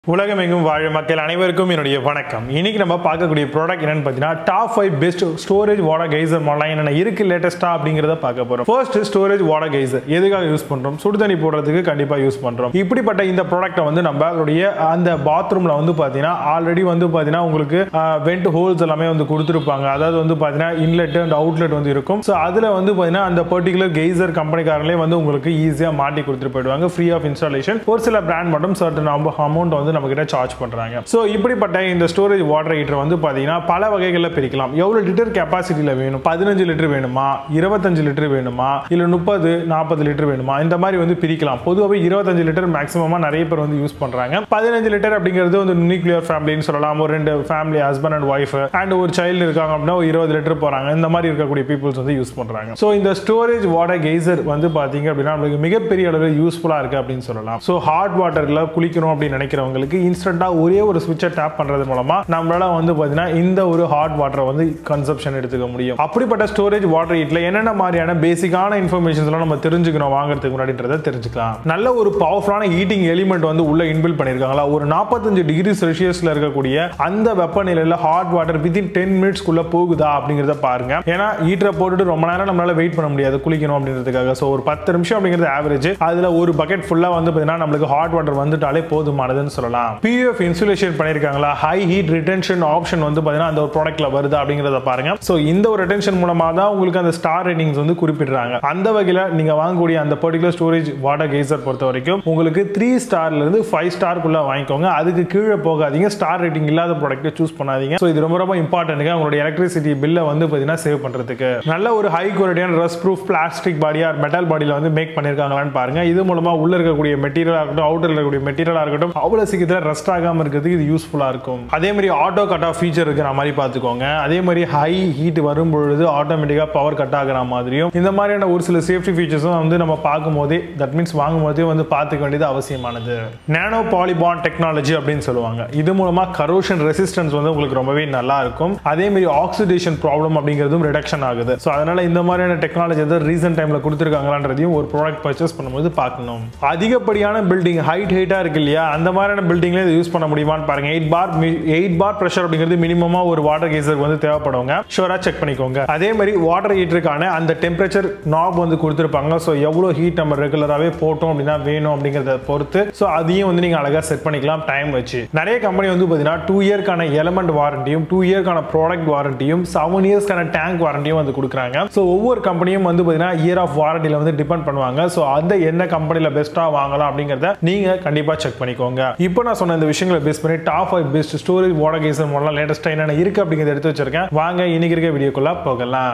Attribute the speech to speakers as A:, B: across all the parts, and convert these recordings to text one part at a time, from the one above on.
A: உலகமெங்கும் வாழும் மக்கள் அனைவருக்கும் என்னுடைய வணக்கம் இன்னைக்கு நம்ம பார்க்கக்கூடிய ப்ராடக்ட் என்னன்னு பார்த்தீங்கன்னா top five best storage water geyser மாடலாம் என்னென்ன இருக்கு லேட்டஸ்டா அப்படிங்கிறத பார்க்க போறோம் ஃபர்ஸ்ட் ஸ்டோரேஜ் வாட்டர் கைசர் எதுக்காக யூஸ் பண்றோம் சுடு தண்ணி போடுறதுக்கு கண்டிப்பா யூஸ் பண்றோம் இப்படிப்பட்ட இந்த ப்ராடக்ட்டை வந்து நம்மளுடைய அந்த பாத்ரூம்ல வந்து பார்த்தீங்கன்னா ஆல்ரெடி வந்து பார்த்தீங்கன்னா உங்களுக்கு வெண்ட் ஹோல்ஸ் எல்லாமே வந்து கொடுத்துருப்பாங்க அதாவது வந்து பார்த்தீங்கன்னா இன்லெட் அண்ட் அவுட்லெட் வந்து இருக்கும் ஸோ அதில் வந்து பார்த்தீங்கன்னா அந்த பர்டிகுலர் கெய்சர் கம்பெனிக்காரங்களே வந்து உங்களுக்கு ஈஸியாக மாட்டி கொடுத்துட்டு போயிடுவாங்க ஃப்ரீ ஆஃப் இன்ஸ்டாலேஷன் ஒரு சில பிராண்ட் மட்டும் சர்டன் அமௌண்ட் வந்து நம்ம கிட்ட சார்ஜ் பண்றாங்க ஸோ இப்படிப்பட்ட இந்த ஸ்டோரேஜ் வாட்டர் ஹீட்டர் வந்து பார்த்தீங்கன்னா பல வகைகளில் பிரிக்கலாம் எவ்வளோ லிட்டர் கெப்பாசிட்டியில் வேணும் பதினஞ்சு லிட்டர் வேணுமா இருபத்தஞ்சு லிட்டர் வேணுமா இல்லை முப்பது நாற்பது லிட்டர் வேணுமா இந்த மாதிரி வந்து பிரிக்கலாம் பொதுவாகவே இருபத்தஞ்சு லிட்டர் மேக்ஸிமமாக நிறைய பேர் வந்து யூஸ் பண்றாங்க பதினஞ்சு லிட்டர் அப்படிங்கிறது வந்து நியூக்ளியர் ஃபேமிலின்னு சொல்லலாம் ஒரு ரெண்டு family husband and wife and ஒரு சைல்டு இருக்காங்க அப்படின்னா ஒரு இருபது லிட்டர் போறாங்க இந்த மாதிரி இருக்கக்கூடிய பீப்புள்ஸ் வந்து யூஸ் பண்றாங்க ஸோ இந்த ஸ்டோரேஜ் வாட்டர் கெய்சர் வந்து பார்த்தீங்க அப்படின்னா நம்மளுக்கு மிகப்பெரிய அளவில் யூஸ்ஃபுல்லாக இருக்கு அப்படின்னு சொல்லலாம் ஸோ ஹாட் வாட்டரில் குளிக்கணும் அப்படின்னு நினைக்கிறவங்களுக்கு இன்ஸ்டன்ட்டாக ஒரே ஒரு சுவிட்சை டேப் பண்ணுறது மூலமா நம்மளால வந்து பார்த்தீங்கன்னா இந்த ஒரு ஹாட் வாட்டரை வந்து கன்சப்ஷன் எடுத்துக்க முடியும் அப்படிப்பட்ட ஸ்டோரேஜ் வாட்டர் ஹீட்டில் என்னென்ன மாதிரியான பேசிக்கான இன்ஃபர்மேஷன்ஸ்லாம் நம்ம தெரிஞ்சுக்கணும் வாங்குறதுக்கு முன்னாடின்றதை தெரிஞ்சுக்கலாம் நல்ல ஒரு பவர்ஃபுல்லான ஹீட்டிங் எலிமெண்ட் வந்து உள்ள இன்பில் பண்ணியிருக்காங்களா ஒரு நாற்பத்தஞ்சு டிகிரி செல்சியஸ்ல இருக்கக்கூடிய அந்த வெப்பநிலையில் ஹாட் வாட்டர் வித்தின் டென் மினிட்ஸ்க்குள்ள போகுதா அப்படிங்கிறத பாருங்க ஏன்னா ஹீட்டரை போட்டுட்டு ரொம்ப நேரம் நம்மளால வெயிட் பண்ண முடியாது குளிக்கணும் அப்படின்றதுக்காக ஸோ ஒரு பத்து நிமிஷம் அப்படிங்கிறது ஆவரேஜ் அதுல ஒரு பக்கெட் ஃபுல்லா வந்து பார்த்தீங்கன்னா நம்மளுக்கு ஹாட் வாட்டர் வந்துட்டாலே போதுமானதுன்னு சொல்லலாம் பியூஎஃப் இன்சுலேஷன் பண்ணியிருக்காங்களா ஹை ஹீட் ரிட்டென்ஷன் ஆப்ஷன் வந்து பார்த்தீங்கன்னா அந்த ஒரு ப்ராடக்ட்ல வருது அப்படிங்கிறத பாருங்க ஸோ இந்த ஒரு ரிட்டென்ஷன் மூலமா தான் உங்களுக்கு அந்த ஸ்டார் ரேட்டிங்ஸ் வந்து குறிப்பிடுறாங்க அந்த வகையில் நீங்க வாங்கக்கூடிய அந்த பர்டிகுலர் ஸ்டோரேஜ் வாட்டர் கேசர் பொறுத்த வரைக்கும் உங்களுக்கு த்ரீ ஸ்டார்ல இருந்து ஃபைவ் ஸ்டார்க்குள்ள வாங்கிக்கோங்க அதுக்கு கீழே போகாதீங்க ஸ்டார் ரேட்டிங் இல்லாத ப்ராடக்ட்டை சூஸ் பண்ணாதீங்க ஸோ இது ரொம்ப ரொம்ப இம்பார்ட்டன்ட்டுங்க உங்களுடைய எலக்ட்ரிசிட்டி பில்லை வந்து பார்த்தீங்கன்னா சேவ் பண்றதுக்கு நல்ல ஒரு ஹை குவாலிட்டியான rust proof plastic body or metal பாடியில் வந்து மேக் பண்ணியிருக்காங்களான்னு பாருங்க இது மூலமா உள்ள இருக்கக்கூடிய மெட்டீரியலாக இருக்கட்டும் அவுட்டர் இருக்கக்கூடிய மெட்டீரியலாக இருக்கட்டும் அவ்வளோ சீக்கிரத்தில் ரஸ்ட் ஆகாமல் இருக்கிறதுக்கு இது யூஸ்ஃபுல்லாக இருக்கும் அதே மாதிரி ஆட்டோ கட் ஆஃப் ஃபீச்சர் இருக்கிற மாதிரி பார்த்துக்கோங்க அதே மாதிரி ஹை ஹீட் வரும் பொழுது ஆட்டோமேட்டிக்காக பவர் கட் ஆகிற மாதிரியும் இந்த மாதிரியான ஒரு சில சேஃப்டி ஃபீச்சர்ஸும் வந்து நம்ம பார்க்கும்போதே தட் மீன்ஸ் வாங்கும்போதே வந்து பார்த்துக்க வேண்டியது அவசியமானது நானோ பாலிபான் டெக்னாலஜி அப்படின்னு சொல்லுவாங்க இது மூலமா கரோஷன் ரெசிஸ்டன்ஸ் வந்து உங்களுக்கு ரொம்பவே நல்லா இருக்கும் அதே மாதிரி ஆக்சிடேஷன் ப்ராப்ளம் அப்படிங்கிறதும் ரிடக்ஷன் ஆகுது ஸோ அதனால இந்த மாதிரியான டெக்னாலஜி வந்து ரீசெண்ட் டைம்ல கொடுத்துருக்காங்களான்றதையும் ஒரு ப்ராடக்ட் பர்ச்சேஸ் பண்ணும்போது பார்க்கணும் அதிகப்படியான பில்டிங் ஹைட் ஹைட்டா இருக்கு இல்லையா அந்த மாதிரியான பில்டிங்ல இதை யூஸ் பண்ண முடியுமான்னு பாருங்க eight bar eight bar pressure அப்படிங்கிறது மினிமமா ஒரு வாட்டர் கேசர் வந்து தேவைப்படுவாங்க ஷோரா செக் பண்ணிக்கோங்க அதே மாதிரி வாட்டர் ஹீட்டருக்கான அந்த டெம்பரேச்சர் நாப் வந்து கொடுத்துருப்பாங்க ஸோ எவ்வளோ ஹீட் நம்ம ரெகுலராகவே போட்டோம் அப்படின்னா வேணும் அப்படிங்கிறத பொறுத்து ஸோ அதையும் வந்து நீங்கள் அழகாக செட் பண்ணிக்கலாம் டைம் வச்சு நிறைய கம்பெனி வந்து பார்த்தீங்கன்னா டூ இயர்க்கான எலமெண்ட் வாரண்டியும் டூ இயர்க்கான ப்ராடக்ட் வாரண்டியும் செவன் இயர்ஸ்க்கான டேங்க் வாரண்டியும் வந்து கொடுக்குறாங்க ஸோ ஒவ்வொரு கம்பெனியும் வந்து பார்த்தீங்கன்னா இயர் ஆஃப் வாரண்டியில் வந்து டிபெண்ட் பண்ணுவாங்க ஸோ அந்த என்ன கம்பெனியில் பெஸ்ட்டாக வாங்கலாம் அப்படிங்கிறத நீங்கள் கண்டிப்பாக செக் பண்ணிக்கோங்க இப்போ நான் சொன்ன இந்த விஷயங்களை பேஸ் பண்ணி top five best storage water geyser மாடலாம் லேட்டஸ்ட்டாக என்னென்ன இருக்குது அப்படிங்கிறத எடுத்து வச்சிருக்கேன் வாங்க இன்னைக்கு இருக்க வீடியோக்குள்ள போகலாம்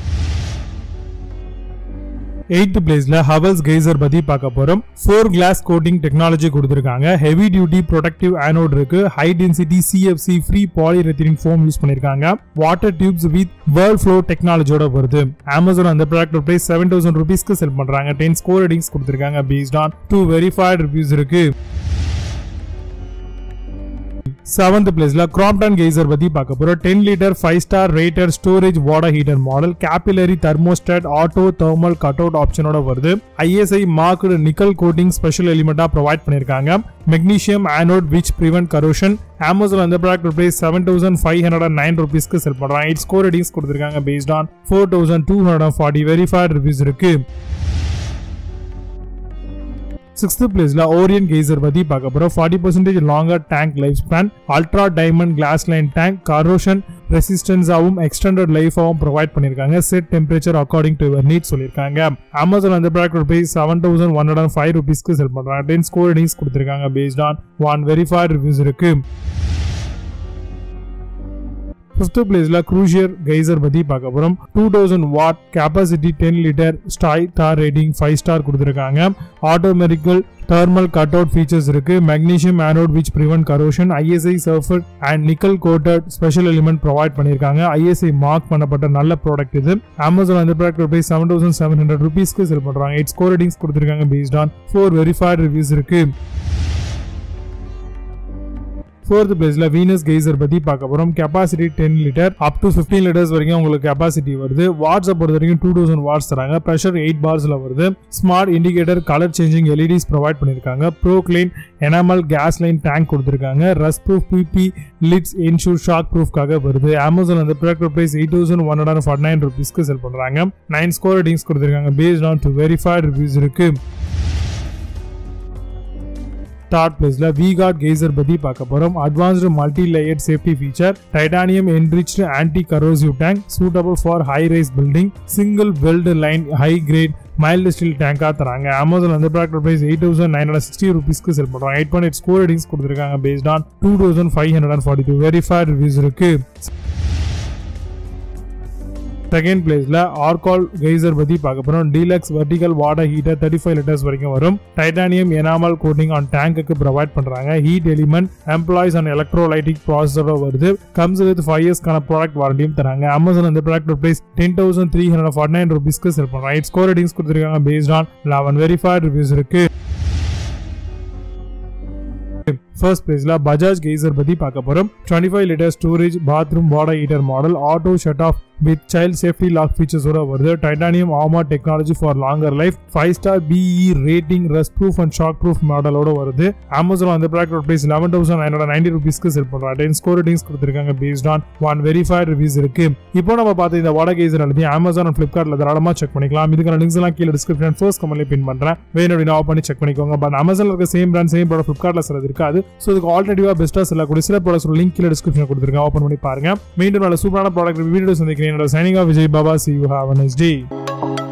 B: எயித் பிளேஸ்ல ஹவல்ஸ் கெய்சர் பத்தி பார்க்க போறோம் ஃபோர் கிளாஸ் கோட்டிங் டெக்னாலஜி கொடுத்துருக்காங்க ஹெவி டியூட்டி ப்ரொடக்டிவ் ஆனோட் இருக்கு high density CFC free polyurethane foam use பண்ணிருக்காங்க water tubes with world flow டெக்னாலஜியோட வருது அமேசான் அந்த ப்ராடக்ட் பிரைஸ் செவன் தௌசண்ட் ருபீஸ்க்கு செல் பண்றாங்க டென் ஸ்கோர் ரேட்டிங்ஸ் கொடுத்துருக்காங்க based on two verified reviews இருக்கு செவன்த் பிளேஸ்ல கிராம்டன் கெய்சர் பத்தி பார்க்க போறோம் ten litre five star rated storage water heater model capillary thermostat auto thermal cut out ஆப்ஷனோட வருது ISI marked nickel coating special எலிமெண்டா provide பண்ணிருக்காங்க magnesium anode which prevent corrosion Amazon அந்த product price seven thousand five hundred nine ருபீஸ்க்கு sell பண்றாங்க it score ratings கொடுத்துருக்காங்க based on four thousand two hundred forty verified reviews இருக்கு sixth பிளேஸ்ல Orient geyser பத்தி பார்க்க போறோம் forty percentage longer tank life span ultra diamond glass line tank corrosion ரெசிஸ்டன்ஸாகவும் extended லைஃபாகவும் ப்ரொவைட் பண்ணிருக்காங்க set temperature according to your need சொல்லியிருக்காங்க Amazon அந்த product price seven thousand one hundred five ருபீஸ்க்கு செல் பண்றாங்க டென் ஸ்கோர் ரேட்டிங்ஸ் கொடுத்துருக்காங்க based on one verified reviews இருக்கு fifth பிளேஸ்ல க்ரூஷியர் கைசர் பத்தி பார்க்க போறோம் two thousand what capacity ten litre ஸ்டாய் தார் ரேட்டிங் ஃபைவ் ஸ்டார் கொடுத்துருக்காங்க automatic thermal cut out features இருக்கு magnesium anode which prevent corrosion ISI சர்ஃபர் and nickel coated special element provide பண்ணிருக்காங்க ஐஎஸ்ஐ மார்க் பண்ணப்பட்ட நல்ல ப்ராடக்ட் இது அமேசான் அந்த product price seven thousand seven hundred ருபீஸ்க்கு செல் பண்றாங்க இட்ஸ் ஸ்கோர் ரேட்டிங்ஸ் கொடுத்துருக்காங்க based on four verified reviews இருக்கு ஃபோர்த் பிளேஸ்ல வீனஸ் கெய்சர் பத்தி பார்க்க போறோம் capacity ten litre up to fifteen litres வரைக்கும் உங்களுக்கு கெப்பாசிட்டி வருது வாட்ஸை பொறுத்த வரைக்கும் டூ தௌசண்ட் வாட்ஸ் தராங்க ப்ரெஷர் எயிட் பார்ஸ்ல வருது smart indicator colour changing LEDs provide பண்ணிருக்காங்க bro clean enamel glass line tank கொடுத்துருக்காங்க rust proof PP lids insure shock ப்ரூஃப்காக வருது அமேசான் அந்த product price eight thousand one hundred forty nine ருபீஸ்க்கு sell பண்றாங்க நைன் ஸ்கோர் ரேட்டிங்ஸ் கொடுத்துருக்காங்க based on two verified reviews இருக்கு third பிளேஸ்ல V-Guard geyser பத்தி பார்க்க போறோம் advanced multi layered safety feature titanium enriched anti corrosive tank suitable for high rise building single weld line high grade mild steel டேங்காக தராங்க Amazon அந்த product price eight thousand nine hundred sixty ருபீஸ்க்கு sell பண்ணுறாங்க eight point eight score ratings கொடுத்துருக்காங்க based on two thousand five hundred and forty two verified reviews இருக்கு second பிளேஸ்ல ஆர்கால் geyser பத்தி பார்க்க போறோம் deluxe vertical water heater thirty five litres வரைக்கும் வரும் டைட்டானியம் எனாமல் கோட்டிங் ஆன் டேங்குக்கு ப்ரொவைட் பண்றாங்க heat element employs and electrolytic ப்ராசஸரோட வருது கம்ஸ் வித் ஃபைவ் இயர்ஸ்க்கான ப்ராடக்ட் வாரண்டியும் தராங்க அமேசான் இந்த product price ten thousand three hundred forty nine ருபீஸ்க்கு செல் பண்றாங்க இட் ஸ்கோர் ரேட்டிங்ஸ் கொடுத்துருக்காங்க based on eleven verified reviews இருக்கு ஃபர்ஸ்ட் பிளேஸ்ல பஜாஜ் கெய்சர் பத்தி பார்க்க போறோம் twenty five litre storage bathroom water heater model auto shut off with child safety lock ஃபீச்சர்ஸோட வருது டைட்டானியம் ஆமா technology for longer life five star BE rating rust proof and shock proof மாடலோட வருது Amazon அந்த product price eleven thousand nine hundred ninety ருபீஸ்க்கு sell பண்றாங்க ten score ratings கொடுத்துருக்காங்க based on one verified reviews இருக்கு இப்போ நம்ம பார்த்த இந்த வாடகை கெய்சர் எல்லாத்தையும் அமேசான் அண்ட் ஃபிளிப்கார்ட்ல தாராளமா செக் பண்ணிக்கலாம் இதுக்கான லிங்க்ஸ் எல்லாம் கீழே டிஸ்கிரிப்ஷன் ஃபர்ஸ்ட் கமெண்ட்ல பின் பண்றேன் வேணும் அப்படின்னு ஆஃப் பண்ணி செக் பண்ணிக்கோங்க பட் அமேசான்ல இருக்க சேம் பிராண்ட் சேம் ப்ராடக்ட் ஃபிளிப்கார்ட்ல சிலது இருக்காது ஸோ இதுக்கு ஆல்ரெடிவா பெஸ்ட்டாக செல்லக்கூடிய சில ப்ராடக்ட்ஸ் லிங்க் கீழே டிஸ்கிரிப்ஷன் கொடுத்துருக்கேன் ஓப்பன் பண்ணி பாருங்க மீண்டும் நல்ல சூப்பரான ப்ராடக்ட் வீடியோ சந்திக்கிறேன் என்னோட signing off Vijay Baba see you have a nice day